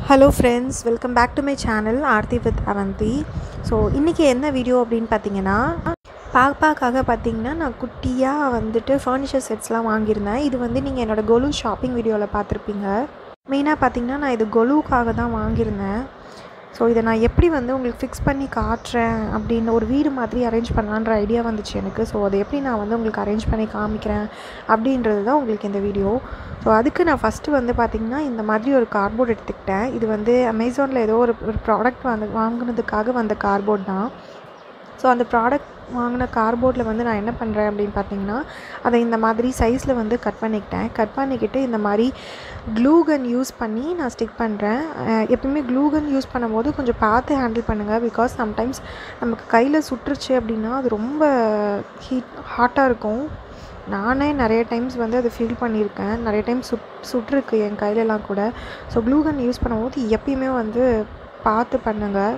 hello friends welcome back to my channel Aarthi with Avanthi so இன்றைக்கி என்ன video அப்படின்னு பார்த்தீங்கன்னா பாப்பாக்காக பார்த்தீங்கன்னா நான் குட்டியாக வந்துட்டு ஃபர்னிச்சர் செட்ஸ்லாம் வாங்கியிருந்தேன் இது வந்து நீங்கள் என்னோடய கொலு ஷாப்பிங் வீடியோவில் பார்த்துருப்பீங்க மெயினாக பார்த்தீங்கன்னா நான் இது கொலுவுக்காக தான் வாங்கியிருந்தேன் ஸோ இதை நான் எப்படி வந்து உங்களுக்கு ஃபிக்ஸ் பண்ணி காட்டுறேன் அப்படின்னு ஒரு வீடு மாதிரி அரேஞ்ச் பண்ணலான்ற ஐடியா வந்துச்சு எனக்கு ஸோ அதை எப்படி நான் வந்து உங்களுக்கு அரேஞ்ச் பண்ணி காமிக்கிறேன் அப்படின்றது தான் உங்களுக்கு இந்த வீடியோ ஸோ அதுக்கு நான் ஃபஸ்ட்டு வந்து பார்த்திங்கன்னா இந்த மாதிரி ஒரு கார்ட்போர்ட் எடுத்துக்கிட்டேன் இது வந்து அமேசானில் ஏதோ ஒரு ஒரு ப்ராடக்ட் வந்து வாங்கினதுக்காக வந்த கார்ட்போர்ட் தான் ஸோ அந்த ப்ராடக்ட் வாங்கின கார்போர்டில் வந்து நான் என்ன பண்ணுறேன் அப்படின்னு பார்த்தீங்கன்னா அதை இந்த மாதிரி சைஸில் வந்து கட் பண்ணிக்கிட்டேன் கட் பண்ணிக்கிட்டு இந்த மாதிரி க்ளூகன் யூஸ் பண்ணி நான் ஸ்டிக் பண்ணுறேன் எப்பவுமே க்ளூகன் யூஸ் பண்ணும்போது கொஞ்சம் பார்த்து ஹேண்டில் பண்ணுங்கள் பிகாஸ் சம்டைம்ஸ் நமக்கு கையில் சுட்டுருச்சு அப்படின்னா அது ரொம்ப ஹீட் ஹாட்டாக இருக்கும் நானே நிறைய டைம்ஸ் வந்து அதை ஃபீல் பண்ணியிருக்கேன் நிறைய டைம் சுட் சுட்டிருக்கு என் கையிலலாம் கூட ஸோ க்ளூகன் யூஸ் பண்ணும்போது எப்பயுமே வந்து பார்த்து பண்ணுங்கள்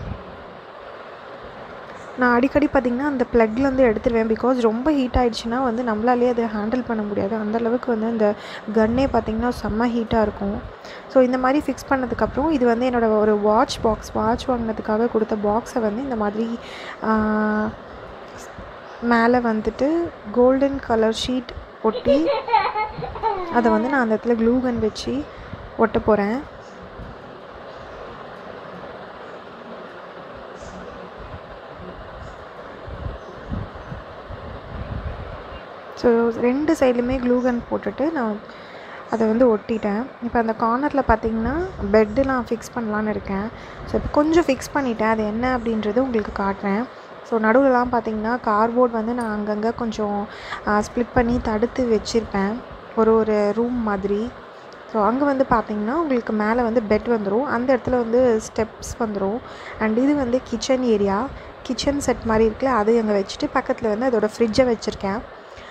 நான் அடிக்கடி பார்த்திங்கன்னா அந்த ப்ளக்லேருந்து எடுத்துருவேன் பிகாஸ் ரொம்ப ஹீட் ஆகிடுச்சுன்னா வந்து நம்மளாலே அதை ஹேண்டில் பண்ண முடியாது அந்தளவுக்கு வந்து அந்த கன்னே பார்த்திங்கன்னா செம்ம ஹீட்டாக இருக்கும் ஸோ இந்த மாதிரி ஃபிக்ஸ் பண்ணதுக்கப்புறம் இது வந்து என்னோடய ஒரு வாட்ச் பாக்ஸ் வாட்ச் வாங்கினதுக்காக கொடுத்த பாக்ஸை வந்து இந்த மாதிரி மேலே வந்துட்டு கோல்டன் கலர் ஷீட் ஒட்டி அதை வந்து நான் அந்த இடத்துல க்ளூகன் வச்சு ஒட்ட போகிறேன் ஸோ ரெண்டு சைட்லையுமே க்ளூகன் போட்டுட்டு நான் அதை வந்து ஒட்டிட்டேன் இப்போ அந்த கார்னரில் பார்த்தீங்கன்னா பெட்டுலாம் ஃபிக்ஸ் பண்ணலான்னு இருக்கேன் ஸோ இப்போ கொஞ்சம் ஃபிக்ஸ் பண்ணிட்டேன் அது என்ன அப்படின்றது உங்களுக்கு காட்டுறேன் ஸோ நடுவில்லாம் பார்த்தீங்கன்னா கார்போர்ட் வந்து நான் அங்கங்கே கொஞ்சம் ஸ்ப்ளிட் பண்ணி தடுத்து வச்சுருப்பேன் ஒரு ஒரு ரூம் மாதிரி ஸோ அங்கே வந்து பார்த்திங்கன்னா உங்களுக்கு மேலே வந்து பெட் வந்துடும் அந்த இடத்துல வந்து ஸ்டெப்ஸ் வந்துடும் அண்ட் இது வந்து கிச்சன் ஏரியா கிச்சன் செட் மாதிரி இருக்குல்ல அது அங்கே வச்சுட்டு பக்கத்தில் வந்து அதோடய ஃப்ரிட்ஜை வச்சுருக்கேன்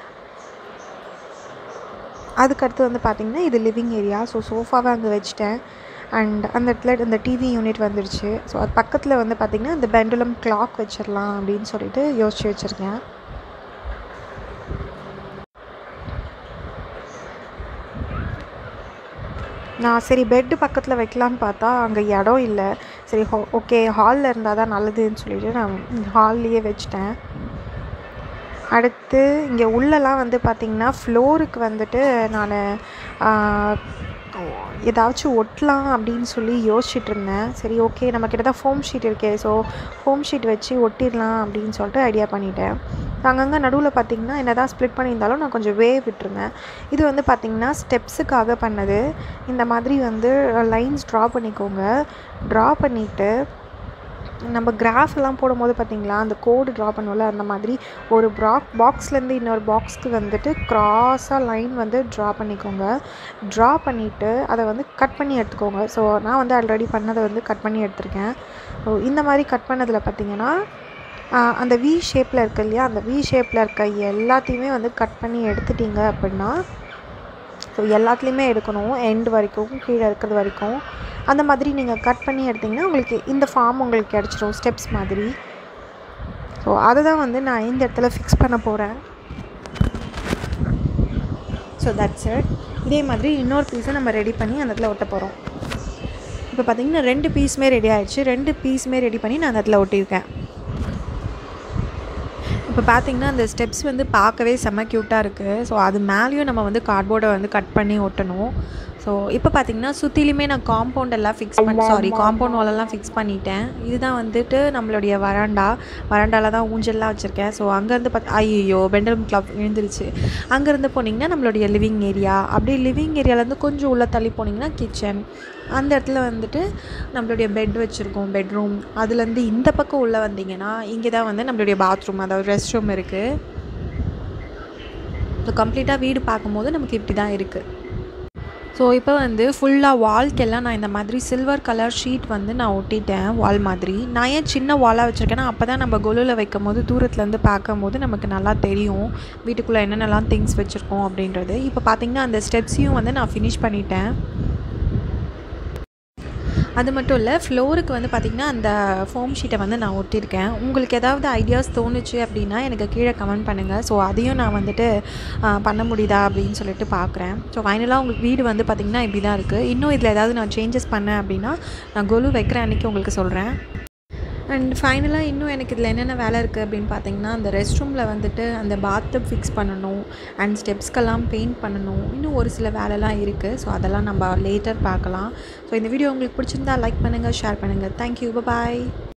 அதுக்கடுத்து வந்து பார்த்திங்கன்னா இது லிவிங் ஏரியா ஸோ சோஃபாவை அங்கே வச்சுட்டேன் அண்ட் அந்த இடத்துல இந்த டிவி யூனிட் வந்துடுச்சு ஸோ அது பக்கத்தில் வந்து பார்த்திங்கன்னா இந்த பெண்டுலம் கிளாக் வச்சிடலாம் அப்படின்னு சொல்லிட்டு யோசிச்சு வச்சுருக்கேன் நான் சரி பெட்டு பக்கத்தில் வைக்கலான்னு பார்த்தா அங்கே இடம் இல்லை சரி ஹோ ஓகே ஹாலில் இருந்தால் தான் நல்லதுன்னு சொல்லிட்டு நான் ஹால்லையே வச்சுட்டேன் அடுத்து இங்கே உள்ளெல்லாம் வந்து பார்த்திங்கன்னா ஃப்ளோருக்கு வந்துட்டு நான் ஏதாச்சும் ஒட்டலாம் அப்படின்னு சொல்லி யோசிச்சுட்டு இருந்தேன் சரி ஓகே நம்மக்கிட்ட தான் ஃபோம் ஷீட் இருக்கே ஸோ ஃபோம் ஷீட் வச்சு ஒட்டிடலாம் அப்படின்னு சொல்லிட்டு ஐடியா பண்ணிட்டேன் அங்கங்கே நடுவில் பார்த்திங்கன்னா என்ன தான் ஸ்ப்ளிட் பண்ணியிருந்தாலும் நான் கொஞ்சம் வே விட்டுருந்தேன் இது வந்து பார்த்திங்கன்னா ஸ்டெப்ஸுக்காக பண்ணது இந்த மாதிரி வந்து லைன்ஸ் ட்ரா பண்ணிக்கோங்க ட்ரா பண்ணிவிட்டு நம்ம கிராஃப் எல்லாம் போடும்போது பார்த்திங்களா அந்த கோடு ட்ரா பண்ணுவோம்ல அந்த மாதிரி ஒரு ப்ராக் பாக்ஸ்லேருந்து இன்னொரு பாக்ஸ்க்கு வந்துட்டு க்ராஸாக லைன் வந்து ட்ரா பண்ணிக்கோங்க ட்ரா பண்ணிவிட்டு அதை வந்து கட் பண்ணி எடுத்துக்கோங்க ஸோ நான் வந்து ஆல்ரெடி பண்ணதை வந்து கட் பண்ணி எடுத்திருக்கேன் ஸோ இந்த மாதிரி கட் பண்ணதில் பார்த்திங்கன்னா அந்த வி ஷேப்பில் இருக்கு இல்லையா அந்த வி ஷேப்பில் இருக்க எல்லாத்தையுமே வந்து கட் பண்ணி எடுத்துட்டிங்க அப்படின்னா ஸோ எல்லாத்துலேயுமே எடுக்கணும் எண்ட் வரைக்கும் கீழே இருக்கிறது வரைக்கும் அந்த மாதிரி நீங்கள் கட் பண்ணி எடுத்திங்கன்னா உங்களுக்கு இந்த ஃபார்ம் உங்களுக்கு கிடச்சிரும் ஸ்டெப்ஸ் மாதிரி ஸோ அதை தான் வந்து நான் இந்த இடத்துல ஃபிக்ஸ் பண்ண போகிறேன் ஸோ தட்ஸ் இட் இதே மாதிரி இன்னொரு பீஸை நம்ம ரெடி பண்ணி அந்த இடத்துல ஒட்ட போகிறோம் இப்போ பார்த்திங்கன்னா ரெண்டு பீஸுமே ரெடி ஆகிடுச்சு ரெண்டு பீஸுமே ரெடி பண்ணி நான் அந்த இடத்துல ஒட்டியிருக்கேன் இப்போ பார்த்திங்கன்னா அந்த ஸ்டெப்ஸ் வந்து பார்க்கவே செம்ம க்யூட்டாக இருக்குது ஸோ அது மேலேயும் நம்ம வந்து கார்ட்போர்டை வந்து கட் பண்ணி ஒட்டணும் ஸோ இப்போ பார்த்திங்கன்னா சுற்றிலுமே நான் காம்பவுண்ட் எல்லாம் ஃபிக்ஸ் பண்ணி சாரி காம்பவுண்ட் வாலெல்லாம் ஃபிக்ஸ் பண்ணிட்டேன் இதுதான் வந்துட்டு நம்மளுடைய வராண்டா வராண்டாவில் தான் ஊஞ்சல்லாம் வச்சுருக்கேன் ஸோ அங்கேருந்து பார்த்து ஐயோ பெண்டலும் கிளாப் விழுந்துருச்சு அங்கேருந்து போனீங்கன்னா நம்மளுடைய லிவிங் ஏரியா அப்படியே லிவிங் ஏரியாவிலேருந்து கொஞ்சம் உள்ளே தள்ளி போனீங்கன்னா கிச்சன் அந்த இடத்துல வந்துட்டு நம்மளுடைய பெட் வச்சுருக்கோம் பெட்ரூம் அதுலேருந்து இந்த பக்கம் உள்ளே வந்தீங்கன்னா இங்கே தான் வந்து நம்மளுடைய பாத்ரூம் அதாவது ரெஸ்ட் ரூம் இருக்குது ஸோ கம்ப்ளீட்டாக வீடு பார்க்கும்போது நமக்கு இப்படி தான் இருக்குது ஸோ இப்போ வந்து ஃபுல்லாக வால்க்கெல்லாம் நான் இந்த மாதிரி சில்வர் கலர் ஷீட் வந்து நான் ஒட்டிட்டேன் வால் மாதிரி நான் ஏன் சின்ன வாலாக வச்சுருக்கேன்னா அப்போ தான் நம்ம கொலுவில் வைக்கும் போது தூரத்துலேருந்து பார்க்கும் போது நமக்கு நல்லா தெரியும் வீட்டுக்குள்ளே என்னென்னலாம் திங்ஸ் வச்சுருக்கோம் அப்படின்றது இப்போ பார்த்திங்கன்னா அந்த ஸ்டெப்ஸையும் வந்து நான் ஃபினிஷ் பண்ணிட்டேன் அது மட்டும் இல்லை ஃப்ளோருக்கு வந்து பார்த்திங்கன்னா அந்த ஃபோம் ஷீட்டை வந்து நான் ஒட்டியிருக்கேன் உங்களுக்கு ஏதாவது ஐடியாஸ் தோணுச்சு அப்படின்னா எனக்கு கீழே கமெண்ட் பண்ணுங்கள் ஸோ அதையும் நான் வந்துட்டு ஆ, பண்ண முடியுதா அப்படின்னு சொல்லிட்டு பார்க்குறேன் ஸோ ஃபைனலாக உங்களுக்கு வீடு வந்து பார்த்திங்கன்னா இப்படி தான் இருக்குது இன்னும் இதில் ஏதாவது நான் சேஞ்சஸ் பண்ணேன் அப்படின்னா நான் கொலு வைக்கிற அன்றைக்கி உங்களுக்கு சொல்கிறேன் அண்ட் ஃபைனலாக இன்னும் எனக்கு இதில் என்னென்ன வேலை இருக்குது அப்படின்னு பார்த்தீங்கன்னா அந்த ரெஸ்ட் ரூமில் வந்துட்டு அந்த பாத்டப் ஃபிக்ஸ் பண்ணணும் அண்ட் ஸ்டெப்ஸ்க்கெல்லாம் பெயிண்ட் பண்ணணும் இன்னும் ஒரு சில வேலைலாம் இருக்குது ஸோ அதெல்லாம் நம்ம லேட்டர் பார்க்கலாம் ஸோ இந்த வீடியோ உங்களுக்கு பிடிச்சிருந்தா லைக் பண்ணுங்கள் ஷேர் பண்ணுங்கள் தேங்க்யூ பாய்